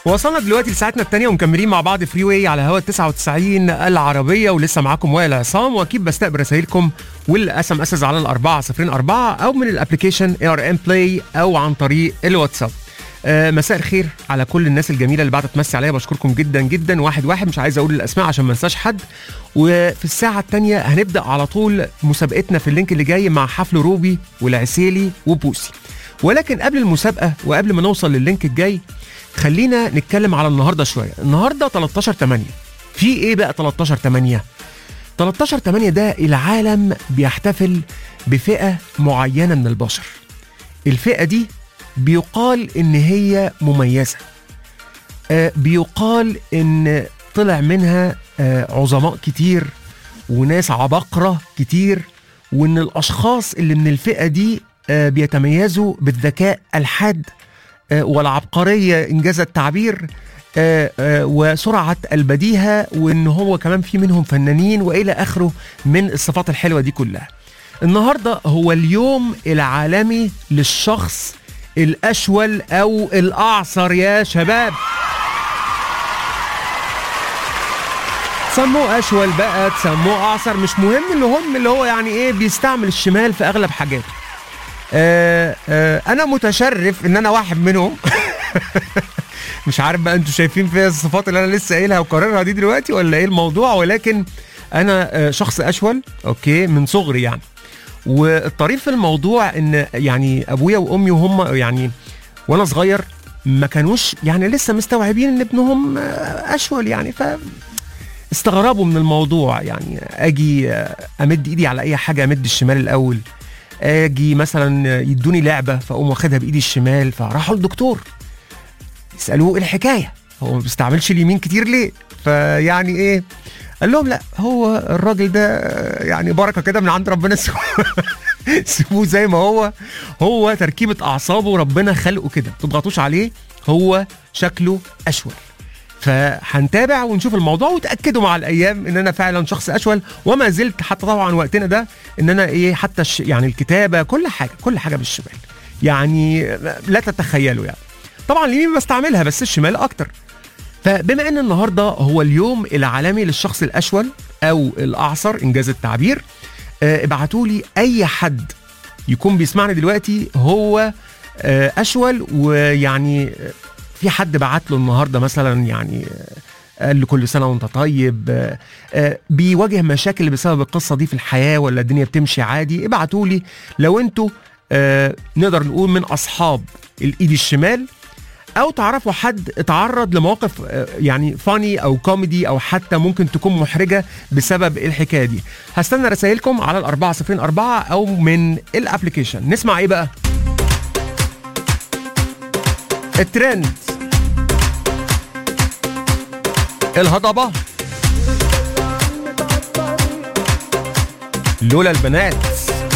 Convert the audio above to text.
وصلنا دلوقتي لساعتنا الثانية ومكملين مع بعض فري واي على هوا 99 العربية ولسه معاكم وائل عصام واكيد بستقبل رسائلكم والاس ام اس على الأربعة صفرين أربعة أو من الابلكيشن اي ار ام بلاي أو عن طريق الواتساب. آه مساء الخير على كل الناس الجميله اللي بعد تمسي عليا بشكركم جدا جدا واحد واحد مش عايز اقول الاسماء عشان ما انساش حد وفي الساعه الثانيه هنبدا على طول مسابقتنا في اللينك اللي جاي مع حفل روبي والعسيلي وبوسي ولكن قبل المسابقه وقبل ما نوصل لللينك الجاي خلينا نتكلم على النهارده شويه النهارده 13 8 في ايه بقى 13 8 13 8 ده العالم بيحتفل بفئه معينه من البشر الفئه دي بيقال ان هي مميزه آه بيقال ان طلع منها آه عظماء كتير وناس عباقره كتير وان الاشخاص اللي من الفئه دي آه بيتميزوا بالذكاء الحاد آه والعبقريه انجاز التعبير آه آه وسرعه البديهه وان هو كمان في منهم فنانين والى اخره من الصفات الحلوه دي كلها. النهارده هو اليوم العالمي للشخص الاشول او الاعصر يا شباب سموه اشول بقى تسموه اعصر مش مهم اللي هم اللي هو يعني ايه بيستعمل الشمال في اغلب حاجاته آه آه انا متشرف ان انا واحد منهم مش عارف بقى انتوا شايفين فيها الصفات اللي انا لسه قايلها وقررها دي دلوقتي ولا ايه الموضوع ولكن انا آه شخص اشول اوكي من صغري يعني والطريف في الموضوع ان يعني ابويا وامي وهم يعني وانا صغير ما كانوش يعني لسه مستوعبين ان ابنهم اشول يعني ف استغربوا من الموضوع يعني اجي امد ايدي على اي حاجه امد الشمال الاول اجي مثلا يدوني لعبه فاقوم واخدها بايدي الشمال فراحوا للدكتور يسالوه ايه الحكايه هو ما بيستعملش اليمين كتير ليه فيعني ايه قال لهم لا هو الراجل ده يعني بركه كده من عند ربنا سيبوه زي ما هو هو تركيبه اعصابه ربنا خلقه كده ما تضغطوش عليه هو شكله اشول فهنتابع ونشوف الموضوع وتاكدوا مع الايام ان انا فعلا شخص اشول وما زلت حتى طبعا وقتنا ده ان انا ايه حتى الش يعني الكتابه كل حاجه كل حاجه بالشمال يعني لا تتخيلوا يعني طبعا اليمين بستعملها بس الشمال اكتر فبما ان النهارده هو اليوم العالمي للشخص الاشول او الاعصر انجاز التعبير ابعتوا لي اي حد يكون بيسمعني دلوقتي هو اشول ويعني في حد بعت له النهارده مثلا يعني قال له كل سنه وانت طيب بيواجه مشاكل بسبب القصه دي في الحياه ولا الدنيا بتمشي عادي ابعتوا لي لو انتوا نقدر نقول من اصحاب الايد الشمال او تعرفوا حد اتعرض لمواقف يعني فاني او كوميدي او حتى ممكن تكون محرجه بسبب الحكايه دي هستنى رسائلكم على الأربعة صفرين أربعة او من الابلكيشن نسمع ايه بقى الترند الهضبه لولا البنات